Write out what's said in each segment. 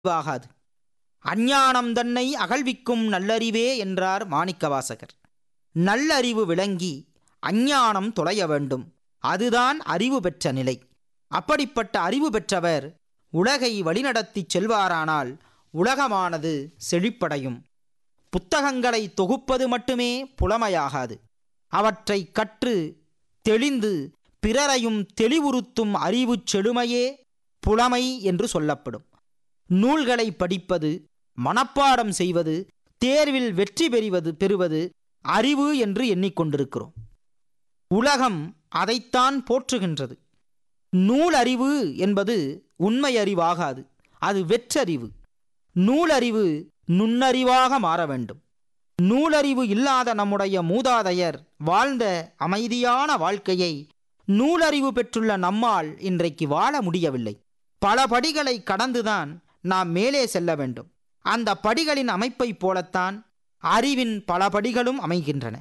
ஆகாது அஞ்ஞானம் தன்னை அகழ்விக்கும் நல்லறிவே என்றார் மாணிக்கவாசகர் நல்லறிவு விளங்கி அஞ்ஞானம் தொலைய வேண்டும் அதுதான் அறிவு பெற்ற நிலை அப்படிப்பட்ட அறிவு பெற்றவர் உலகை வழிநடத்திச் செல்வாரானால் உலகமானது செழிப்படையும் புத்தகங்களை தொகுப்பது மட்டுமே புலமையாகாது அவற்றை கற்று தெளிந்து பிறரையும் தெளிவுறுத்தும் அறிவுச் செழுமையே புலமை என்று சொல்லப்படும் நூல்களை படிப்பது மனப்பாடம் செய்வது தேர்வில் வெற்றி பெறுவது பெறுவது அறிவு என்று எண்ணிக்கொண்டிருக்கிறோம் உலகம் அதைத்தான் போற்றுகின்றது நூலறிவு என்பது உண்மை அறிவாகாது அது வெற்றறிவு நூலறிவு நுண்ணறிவாக மாற வேண்டும் நூலறிவு இல்லாத நம்முடைய மூதாதையர் வாழ்ந்த அமைதியான வாழ்க்கையை நூலறிவு பெற்றுள்ள நம்மால் இன்றைக்கு வாழ முடியவில்லை பல படிகளை கடந்துதான் நாம் மேலே செல்ல வேண்டும் அந்த படிகளின் அமைப்பைப் போலத்தான் அறிவின் பல படிகளும் அமைகின்றன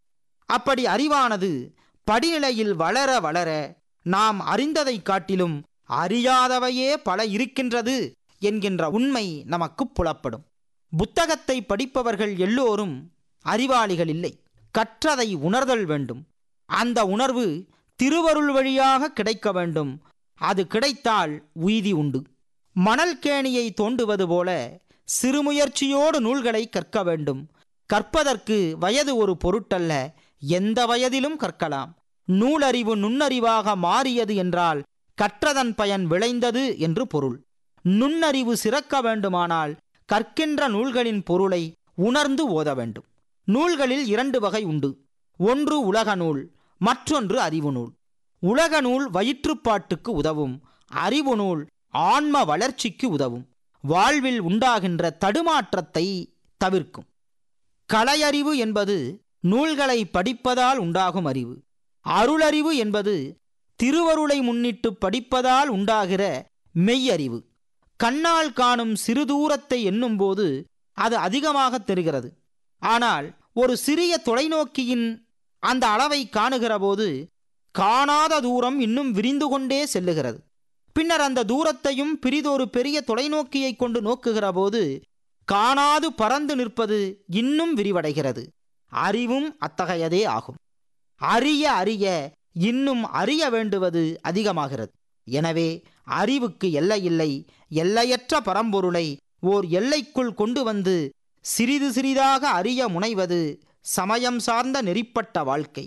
அப்படி அறிவானது படிநிலையில் வளர வளர நாம் அறிந்ததைக் காட்டிலும் அறியாதவையே பல இருக்கின்றது என்கின்ற உண்மை நமக்கு புலப்படும் புத்தகத்தை படிப்பவர்கள் எல்லோரும் அறிவாளிகள் இல்லை கற்றதை உணர்தல் வேண்டும் அந்த உணர்வு திருவருள் வழியாக கிடைக்க வேண்டும் அது கிடைத்தால் உய்தி உண்டு மணல் கேணியை தோண்டுவது போல சிறுமுயற்சியோடு நூல்களை கற்க வேண்டும் கற்பதற்கு வயது ஒரு பொருட்டல்ல எந்த வயதிலும் கற்கலாம் நூலறிவு நுண்ணறிவாக மாறியது என்றால் கற்றதன் பயன் விளைந்தது என்று பொருள் நுண்ணறிவு சிறக்க வேண்டுமானால் கற்கின்ற நூல்களின் பொருளை உணர்ந்து ஓத வேண்டும் நூல்களில் இரண்டு வகை உண்டு ஒன்று உலக நூல் மற்றொன்று அறிவு நூல் உலக நூல் வயிற்றுப்பாட்டுக்கு உதவும் அறிவு நூல் ஆன்ம வளர்ச்சிக்கு உதவும் வாழ்வில் உண்டாகின்ற தடுமாற்றத்தை தவிர்க்கும் கலையறிவு என்பது நூல்களை படிப்பதால் உண்டாகும் அறிவு அருளறிவு என்பது திருவருளை முன்னிட்டு படிப்பதால் உண்டாகிற மெய்யறிவு கண்ணால் காணும் சிறு தூரத்தை எண்ணும்போது அது அதிகமாக தெரிகிறது ஆனால் ஒரு சிறிய தொலைநோக்கியின் அந்த அளவை காணுகிற போது காணாத தூரம் இன்னும் விரிந்து கொண்டே செல்லுகிறது பின்னர் அந்த தூரத்தையும் பிரிதொரு பெரிய தொலைநோக்கியை கொண்டு நோக்குகிற போது காணாது பறந்து நிற்பது இன்னும் விரிவடைகிறது அறிவும் அத்தகையதே ஆகும் அறிய அறிய இன்னும் அறிய வேண்டுவது அதிகமாகிறது எனவே அறிவுக்கு எல்லையில்லை எல்லையற்ற பரம்பொருளை ஓர் எல்லைக்குள் கொண்டு வந்து சிறிது சிறிதாக அறிய முனைவது சமயம் சார்ந்த நெறிப்பட்ட வாழ்க்கை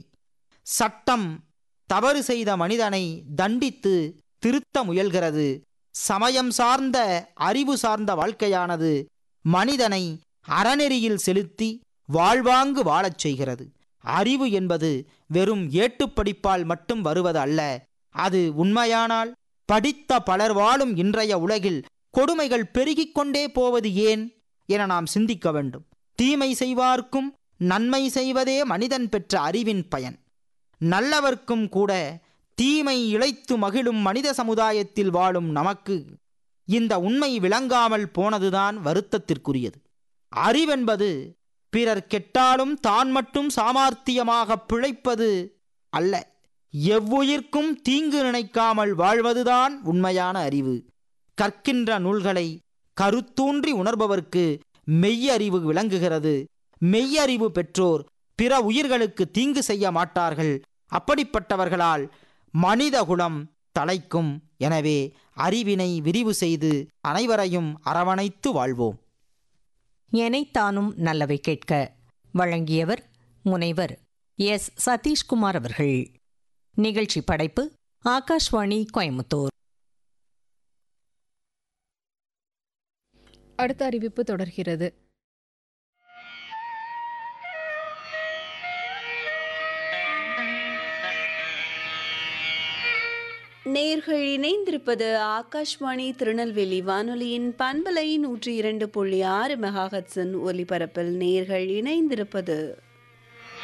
சட்டம் தவறு செய்த மனிதனை தண்டித்து திருத்த முயல்கிறது சமயம் சார்ந்த அறிவு சார்ந்த வாழ்க்கையானது மனிதனை அறநெறியில் செலுத்தி வாழ்வாங்கு வாழச் செய்கிறது அறிவு என்பது வெறும் ஏட்டுப்படிப்பால் மட்டும் வருவது அல்ல அது உண்மையானால் படித்த பலர் வாழும் இன்றைய உலகில் கொடுமைகள் பெருகிக் கொண்டே போவது ஏன் என நாம் சிந்திக்க வேண்டும் தீமை செய்வார்க்கும் நன்மை செய்வதே மனிதன் பெற்ற அறிவின் பயன் நல்லவர்க்கும் கூட தீமை இழைத்து மகிழும் மனித சமுதாயத்தில் வாழும் நமக்கு இந்த உண்மை விளங்காமல் போனதுதான் வருத்தத்திற்குரியது அறிவென்பது பிறர் கெட்டாலும் தான் மட்டும் சாமார்த்தியமாக பிழைப்பது அல்ல எவ்வுயிர்க்கும் தீங்கு நினைக்காமல் வாழ்வதுதான் உண்மையான அறிவு கற்கின்ற நூல்களை கருத்தூன்றி உணர்பவர்க்கு மெய்யறிவு விளங்குகிறது மெய்யறிவு பெற்றோர் பிற உயிர்களுக்கு தீங்கு செய்ய மாட்டார்கள் அப்படிப்பட்டவர்களால் மனிதகுலம் தலைக்கும் எனவே அறிவினை விரிவு செய்து அனைவரையும் அரவணைத்து வாழ்வோம் எனைத்தானும் நல்லவை கேட்க வழங்கியவர் முனைவர் எஸ் சதீஷ்குமார் அவர்கள் நிகழ்ச்சி படைப்பு ஆகாஷ்வாணி கோயமுத்தூர் அடுத்த அறிவிப்பு தொடர்கிறது நேர்கள் இணைந்திருப்பது ஆகாஷ்வாணி திருநெல்வேலி வானொலியின் பண்பலை நூற்றி இரண்டு புள்ளி ஆறு மெகாஹட்ஸின் ஒலிபரப்பில் நேர்கள் இணைந்திருப்பது